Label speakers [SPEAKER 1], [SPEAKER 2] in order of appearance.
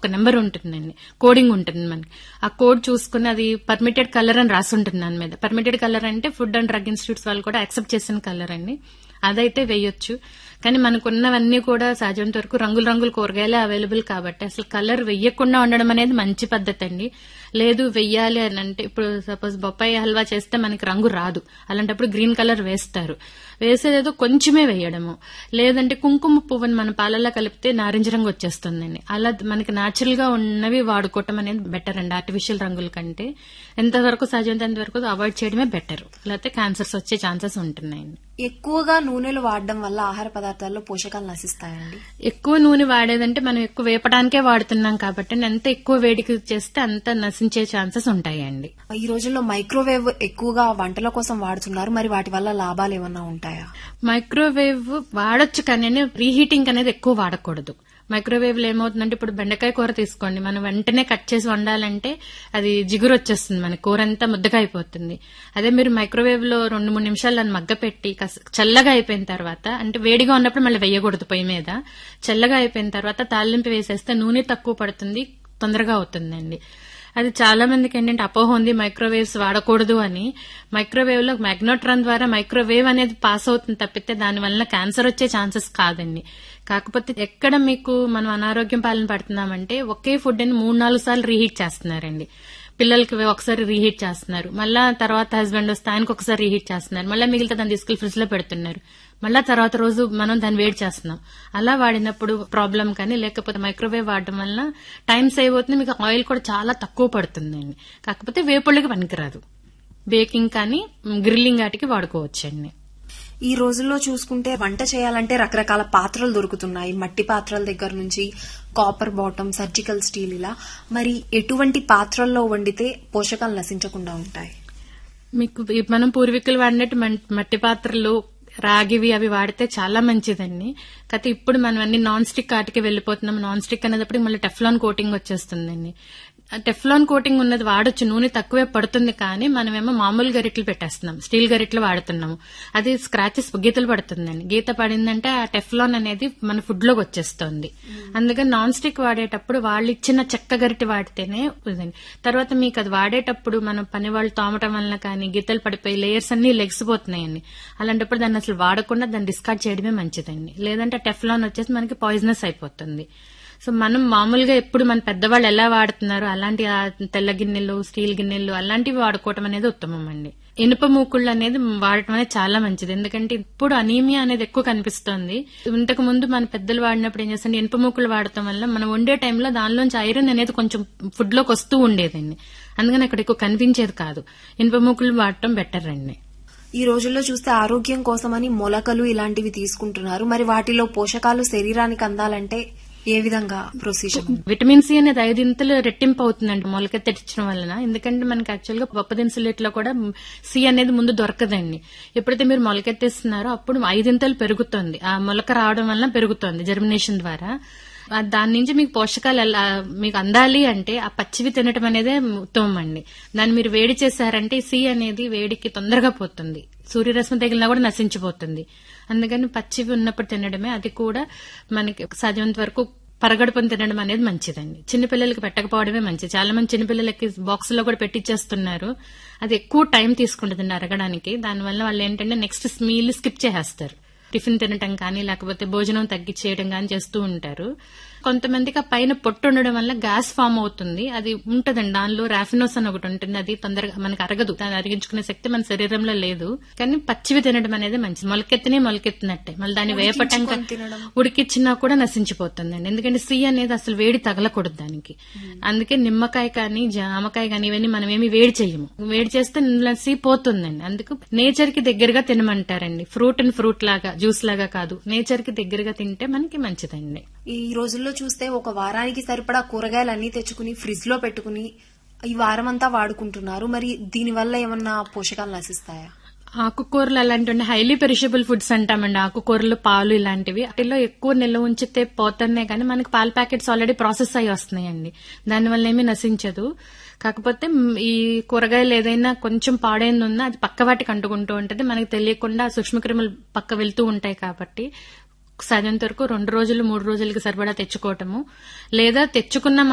[SPEAKER 1] ఒక నెంబర్ ఉంటుందండి కోడింగ్ ఉంటుంది మనకి ఆ కోడ్ చూసుకుని అది పర్మిటెడ్ కలర్ అని రాసి ఉంటుంది దాని మీద పర్మిటెడ్ కలర్ అంటే ఫుడ్ అండ్ డ్రగ్ ఇన్స్టిట్యూట్స్ వాళ్ళు కూడా యాక్సెప్ట్ చేసిన కలర్ అండి అదైతే వేయొచ్చు కానీ మనకున్నవన్నీ కూడా సహజంత వరకు రంగుల రంగుల కూరగాయలే అవైలబుల్ కాబట్టి అసలు కలర్ వెయ్యకుండా ఉండడం అనేది మంచి పద్ధతి అండి లేదు వెయ్యాలి అని అంటే ఇప్పుడు సపోజ్ బొప్పాయి హల్వా చేస్తే మనకి రంగు రాదు అలాంటప్పుడు గ్రీన్ కలర్ వేస్తారు వేసేదేదో కొంచెమే వేయడము లేదంటే కుంకుమ పువ్వుని మన పాలల్లో కలిపితే నారింజ రంగు వచ్చేస్తుందండి అలా మనకి నాచురల్ గా ఉన్నవి వాడుకోవటం అనేది బెటర్ అండి ఆర్టిఫిషియల్ రంగుల కంటే ఎంతవరకు సాధ్యమైనంత వరకు అవాయిడ్ చేయడమే బెటర్ లేకపోతే క్యాన్సర్స్ వచ్చే ఛాన్సెస్ ఉంటున్నాయండి
[SPEAKER 2] ఎక్కువగా నూనెలు వాడడం వల్ల ఆహార పదార్థాల్లో పోషకాలు నశిస్తాయండి
[SPEAKER 1] ఎక్కువ నూనె వాడేదంటే మనం ఎక్కువ వేపడానికే వాడుతున్నాం కాబట్టి ఎంత ఎక్కువ వేడికి చేస్తే అంత నశించే ఛాన్సెస్ ఉంటాయండి
[SPEAKER 2] ఈ రోజుల్లో మైక్రోవేవ్ ఎక్కువగా వంటల కోసం వాడుతున్నారు మరి వాటి వల్ల లాభాలు ఏమన్నా ఉంటాయా
[SPEAKER 1] మైక్రోవేవ్ వాడొచ్చు కానీ రీహీటింగ్ అనేది ఎక్కువ వాడకూడదు మైక్రోవేవ్ లో ఏమవుతుందంటే ఇప్పుడు బెండకాయ కూర తీసుకోండి మనం వెంటనే కట్ చేసి వండాలంటే అది జిగురు వచ్చేస్తుంది మన కూర అంతా ముద్దగా అయిపోతుంది అదే మీరు మైక్రోవేవ్ లో రెండు మూడు నిమిషాలు దాన్ని మగ్గ పెట్టి కాస్త చల్లగా అయిపోయిన తర్వాత అంటే వేడిగా ఉన్నప్పుడు మళ్ళీ వేయకూడదు పొయ్యి మీద చల్లగా అయిపోయిన తర్వాత తాలింపు వేసేస్తే నూనె తక్కువ పడుతుంది తొందరగా అవుతుందండి అది చాలా మందికి ఏంటంటే అపోహ ఉంది మైక్రోవేవ్స్ వాడకూడదు అని మైక్రోవేవ్ లో మ్యాగ్నోట్రాన్ ద్వారా మైక్రోవేవ్ అనేది పాస్ అవుతుంది తప్పితే దాని వల్ల క్యాన్సర్ వచ్చే ఛాన్సెస్ కాదండి కాకపోతే ఎక్కడ మీకు మనం అనారోగ్యం పాలన పడుతున్నామంటే ఒకే ఫుడ్ అని మూడు నాలుగు సార్లు రీహీట్ చేస్తున్నారండి పిల్లలకి ఒకసారి రీహీట్ చేస్తున్నారు మళ్ళా తర్వాత హస్బెండ్ వస్తే ఆయనకు ఒకసారి రీహీట్ చేస్తున్నారు మళ్ళీ మిగిలితే దాన్ని తీసుకెళ్లి ఫ్రిడ్జ్ లో పెడుతున్నారు మళ్ళా తర్వాత రోజు మనం దాన్ని వేడి చేస్తున్నాం అలా వాడినప్పుడు ప్రాబ్లం కానీ లేకపోతే మైక్రోవేవ్ వాడడం వల్ల టైం సేవ్ అవుతుంది మీకు ఆయిల్ కూడా చాలా తక్కువ పడుతుందండి కాకపోతే వేపుళ్ళకి పనికిరాదు బేకింగ్ కానీ గ్రిల్లింగ్ వాటికి వాడుకోవచ్చండి
[SPEAKER 2] ఈ రోజుల్లో చూసుకుంటే వంట చేయాలంటే రకరకాల పాత్రలు దొరుకుతున్నాయి మట్టి పాత్రల దగ్గర నుంచి కాపర్ బాటమ్ సర్జికల్ స్టీల్ ఇలా మరి ఎటువంటి పాత్రల్లో వండితే పోషకాలు నశించకుండా ఉంటాయి
[SPEAKER 1] మీకు ఈ- మనం పూర్వీకులు వాడినట్టు మన్- మట్టి పాత్రలు రాగివి అవి వాడితే చాలా మంచిదండి కాకపోతే ఇప్పుడు మనం అన్ని నాన్ స్టిక్ వాటికి వెళ్ళిపోతున్నాం నాన్ స్టిక్ అనేటప్పుడు మళ్ళీ టెఫ్లాన్ కోటింగ్ వచ్చేస్తుందండి ఆ టెఫ్లాన్ కోటింగ్ ఉన్నది వాడొచ్చు నూనె తక్కువే పడుతుంది కానీ మనమేమో మామూలు గరిట్లు పెట్టేస్తున్నాం స్టీల్ గరిట్లు వాడుతున్నాము అది స్క్రాచెస్ గీతలు పడుతుందండి గీత పడిందంటే ఆ టెఫ్లాన్ అనేది మన ఫుడ్ లోకి వచ్చేస్తుంది అందుకని నాన్ స్టిక్ వాడేటప్పుడు వాళ్ళు ఇచ్చిన చెక్క గరిటె వాడితేనే ఇదండి తర్వాత మీకు అది వాడేటప్పుడు మనం పని వాళ్ళు తోమటం వల్ల కానీ గీతలు పడిపోయి లేయర్స్ అన్ని లెగిసిపోతున్నాయండి అలాంటప్పుడు దాన్ని అసలు వాడకుండా దాన్ని డిస్కార్డ్ చేయడమే మంచిదండి లేదంటే టెఫ్లాన్ వచ్చేసి మనకి పాయిజనస్ అయిపోతుంది సో మనం మామూలుగా ఎప్పుడు మన పెద్దవాళ్ళు ఎలా వాడుతున్నారో అలాంటి ఆ తెల్ల గిన్నెలు స్టీల్ గిన్నెలు అలాంటివి వాడుకోవటం అనేది ఉత్తమం అండి ఇనుప మూకుళ్ళు అనేది వాడటం అనేది చాలా మంచిది ఎందుకంటే ఇప్పుడు అనీమియా అనేది ఎక్కువ కనిపిస్తోంది ఇంతకు ముందు మన పెద్దలు వాడినప్పుడు ఏం చేస్తాంటే ఇనుప మూకులు వాడటం వల్ల మనం వండే టైంలో దానిలోంచి ఐరన్ అనేది కొంచెం ఫుడ్ లోకి వస్తూ ఉండేదండి అందుకని అక్కడ ఎక్కువ కనిపించేది కాదు ఇనుప మూకులు వాడటం బెటర్ అండి
[SPEAKER 2] ఈ రోజుల్లో చూస్తే ఆరోగ్యం కోసమని మొలకలు ఇలాంటివి తీసుకుంటున్నారు మరి వాటిలో పోషకాలు శరీరానికి అందాలంటే ఏ విధంగా ప్రొసీజర్
[SPEAKER 1] విటమిన్ సి అనేది ఐదింతలు రెట్టింపు అవుతుందండి మొలక తెచ్చడం వలన ఎందుకంటే మనకి యాక్చువల్ గా పప్పు దినుసులిట్లో కూడా సి అనేది ముందు దొరకదండి ఎప్పుడైతే మీరు మొలకెత్తేస్తున్నారో అప్పుడు ఐదింతలు పెరుగుతుంది ఆ మొలక రావడం వల్ల పెరుగుతుంది జర్మినేషన్ ద్వారా ఆ దాని నుంచి మీకు పోషకాలు ఎలా మీకు అందాలి అంటే ఆ పచ్చివి తినటం అనేదే ఉత్తమం అండి దాన్ని మీరు వేడి చేశారంటే సి అనేది వేడికి తొందరగా పోతుంది సూర్యరశ్మి తగిలినా కూడా నశించిపోతుంది అందుకని పచ్చివి ఉన్నప్పుడు తినడమే అది కూడా మనకి సాధ్యమైనంత వరకు పరగడుపుని తినడం అనేది మంచిదండి చిన్నపిల్లలకి పెట్టకపోవడమే మంచిది చాలా మంది చిన్నపిల్లలకి బాక్స్ లో కూడా పెట్టించేస్తున్నారు అది ఎక్కువ టైం తీసుకుంటుందండి అరగడానికి దానివల్ల వాళ్ళు ఏంటంటే నెక్స్ట్ మీల్ స్కిప్ చేసేస్తారు టిఫిన్ తినటం కానీ లేకపోతే భోజనం తగ్గించేయడం కానీ చేస్తూ ఉంటారు కొంతమందికి ఆ పైన పొట్టు ఉండడం వల్ల గ్యాస్ ఫామ్ అవుతుంది అది ఉంటదండి దానిలో రాఫినోస్ అని ఒకటి ఉంటుంది అది తొందరగా మనకు అరగదు దాన్ని అరిగించుకునే శక్తి మన శరీరంలో లేదు కానీ పచ్చివి తినడం అనేది మంచిది మొలకెత్తినే మొలకెత్తినట్టే మళ్ళీ దాన్ని వేపటం కా-
[SPEAKER 2] తినడం.
[SPEAKER 1] ఉడికిచ్చినా కూడా నశించిపోతుందండి ఎందుకంటే సి అనేది అసలు వేడి తగలకూడదు దానికి అందుకే నిమ్మకాయ కానీ జామకాయ కానీ ఇవన్నీ మనం ఏమి వేడి చేయము వేడి చేస్తే ఇందులో సి పోతుందండి అందుకు నేచర్ కి దగ్గరగా తినమంటారండి ఫ్రూట్ అండ్ ఫ్రూట్ లాగా జ్యూస్ లాగా కాదు నేచర్ కి దగ్గరగా తింటే మనకి మంచిదండి
[SPEAKER 2] ఈ రోజుల్లో చూస్తే ఒక వారానికి సరిపడా కూరగాయలన్నీ తెచ్చుకుని ఫ్రిడ్జ్ లో పెట్టుకుని ఈ వారం అంతా వాడుకుంటున్నారు మరి దీని వల్ల ఏమన్నా పోషకాలు నశిస్తాయా
[SPEAKER 1] ఆకుకూరలు అలాంటివి హైలీ పెరిషబుల్ ఫుడ్స్ అంటామండి ఆకుకూరలు పాలు ఇలాంటివి వాటిలో ఎక్కువ నిల్వ ఉంచితే పోతున్నాయి కానీ మనకి పాల ప్యాకెట్స్ ఆల్రెడీ ప్రాసెస్ అయ్యి వస్తున్నాయండి దానివల్ల ఏమీ నశించదు కాకపోతే మ్, ఈ కూరగాయలు ఏదైనా కొంచెం పాడైంది ఉన్నా అది పక్క వాటికి అంటుకుంటూ ఉంటుంది మనకి తెలియకుండా సూక్ష్మక్రిములు పక్క వెళ్తూ ఉంటాయి కాబట్టి సాధ్యంత వరకు రెండు రోజులు మూడు రోజులకి సరిపడా తెచ్చుకోవటము లేదా తెచ్చుకున్న